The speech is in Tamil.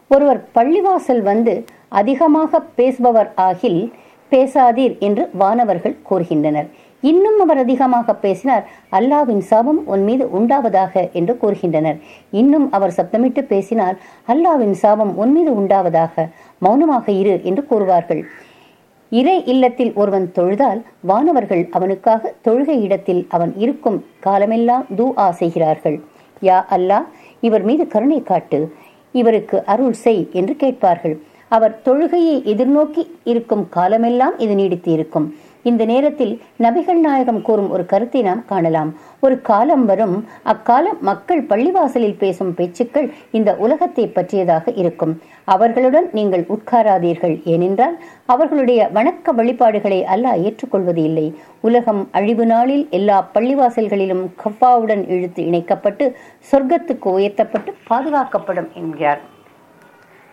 ஒருவர் பள்ளிவாசல் வந்து அதிகமாக பேசுபவர் ஆகில் பேசாதீர் என்று வானவர்கள் கூறுகின்றனர் இன்னும் அவர் அதிகமாக பேசினார் அல்லாவின் சாபம் உன் மீது உண்டாவதாக என்று கூறுகின்றனர் இன்னும் அவர் சப்தமிட்டு பேசினால் அல்லாவின் சாபம் உன் மீது உண்டாவதாக மௌனமாக இரு என்று கூறுவார்கள் இறை இல்லத்தில் ஒருவன் தொழுதால் வானவர்கள் அவனுக்காக தொழுகை இடத்தில் அவன் இருக்கும் காலமெல்லாம் தூஆ செய்கிறார்கள் யா அல்லாஹ் இவர் மீது கருணை காட்டு இவருக்கு அருள் செய் என்று கேட்பார்கள் அவர் தொழுகையை எதிர்நோக்கி இருக்கும் காலமெல்லாம் இது நீடித்து இருக்கும் இந்த நேரத்தில் நபிகள் நாயகம் கூறும் ஒரு கருத்தை நாம் காணலாம் ஒரு காலம் வரும் அக்காலம் மக்கள் பள்ளிவாசலில் பேசும் பேச்சுக்கள் இந்த உலகத்தை பற்றியதாக இருக்கும் அவர்களுடன் நீங்கள் உட்காராதீர்கள் ஏனென்றால் அவர்களுடைய வணக்க வழிபாடுகளை அல்லாஹ் ஏற்றுக்கொள்வது இல்லை உலகம் அழிவு நாளில் எல்லா பள்ளிவாசல்களிலும் கஃபாவுடன் இழுத்து இணைக்கப்பட்டு சொர்க்கத்துக்கு உயர்த்தப்பட்டு பாதுகாக்கப்படும் என்கிறார்